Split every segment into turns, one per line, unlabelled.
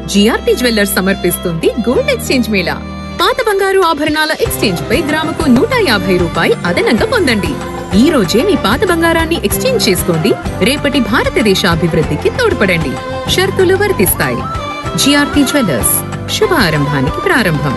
GRP jewellers సమర్పిస్తుంది gold exchange mela పాత బంగారు ఆభరణాల ఎక్స్చేంజ్ పై గ్రాముకు నూట యాభై రూపాయి అదనంగా పొందండి ఈ రోజే మీ పాత బంగారాన్ని ఎక్స్చేంజ్ చేసుకోండి రేపటి భారతదేశ అభివృద్ధికి తోడ్పడండి షరతులు వర్తిస్తాయి జిఆర్పి జ్యువెల్లర్స్ శుభ ఆరంభానికి ప్రారంభం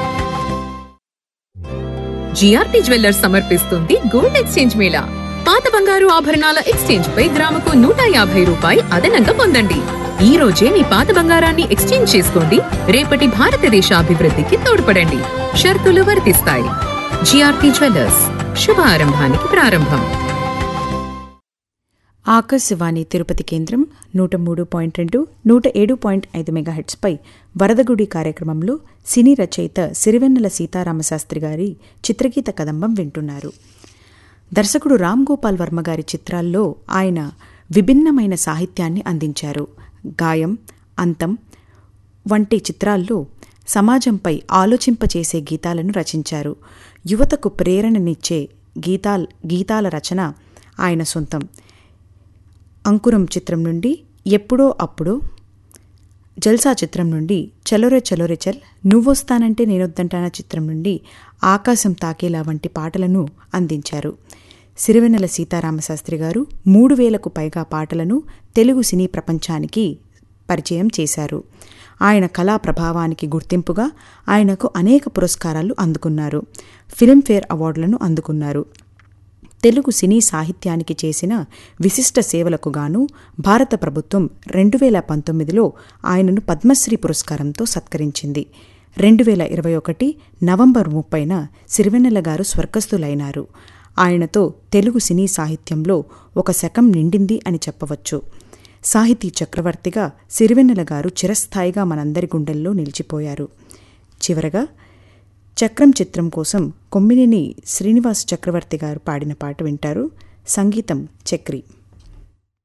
జిఆర్పి జ్యువెల్లర్స్ సమర్పిస్తుంది గోల్డ్ ఎక్స్చేంజ్ మేళా పాత బంగారు ఆభరణాల ఎక్స్చేంజ్ పై గ్రాముకు నూట యాభై రూపాయి అదనంగా పొందండి ఈ రోజే మీ పాత బంగారాన్ని ఎక్స్చేంజ్ చేసుకోండి రేపటి భారతదేశ అభివృద్ధికి తోడ్పడండి షరతులు వర్తిస్తాయి జిఆర్పి జ్యువెల్లర్స్ శుభ ఆరంభానికి ప్రారంభం
ఆకాశవాణి తిరుపతి కేంద్రం నూట మూడు పాయింట్ రెండు నూట ఏడు పాయింట్ ఐదు మెగాహెట్స్పై వరదగుడి కార్యక్రమంలో సినీ రచయిత సిరివెన్నెల సీతారామశాస్త్రి గారి చిత్రగీత కదంబం వింటున్నారు దర్శకుడు రామ్ గోపాల్ వర్మ గారి చిత్రాల్లో ఆయన విభిన్నమైన సాహిత్యాన్ని అందించారు గాయం అంతం వంటి చిత్రాల్లో సమాజంపై ఆలోచింపచేసే గీతాలను రచించారు యువతకు ప్రేరణనిచ్చే గీతాల్ గీతాల రచన ఆయన సొంతం అంకురం చిత్రం నుండి ఎప్పుడో అప్పుడో జల్సా చిత్రం నుండి చలోరే చలోరే చల్ నువ్వొస్తానంటే నేనొద్దంటానా చిత్రం నుండి ఆకాశం తాకేలా వంటి పాటలను అందించారు సిరివెన్నెల సీతారామశాస్త్రి గారు మూడు వేలకు పైగా పాటలను తెలుగు సినీ ప్రపంచానికి పరిచయం చేశారు ఆయన కళా ప్రభావానికి గుర్తింపుగా ఆయనకు అనేక పురస్కారాలు అందుకున్నారు ఫిల్మ్ఫేర్ అవార్డులను అందుకున్నారు తెలుగు సినీ సాహిత్యానికి చేసిన విశిష్ట సేవలకు గాను భారత ప్రభుత్వం రెండు వేల పంతొమ్మిదిలో ఆయనను పద్మశ్రీ పురస్కారంతో సత్కరించింది రెండు వేల ఇరవై ఒకటి నవంబర్ ముప్పైన సిరివెన్నెల గారు స్వర్గస్థులైనారు ఆయనతో తెలుగు సినీ సాహిత్యంలో ఒక శకం నిండింది అని చెప్పవచ్చు సాహితీ చక్రవర్తిగా సిరివెన్నెల గారు చిరస్థాయిగా మనందరి గుండెల్లో నిలిచిపోయారు చివరగా చక్రం చిత్రం కోసం కొమ్మినేని శ్రీనివాస్ చక్రవర్తి గారు పాడిన పాట వింటారు సంగీతం చక్రి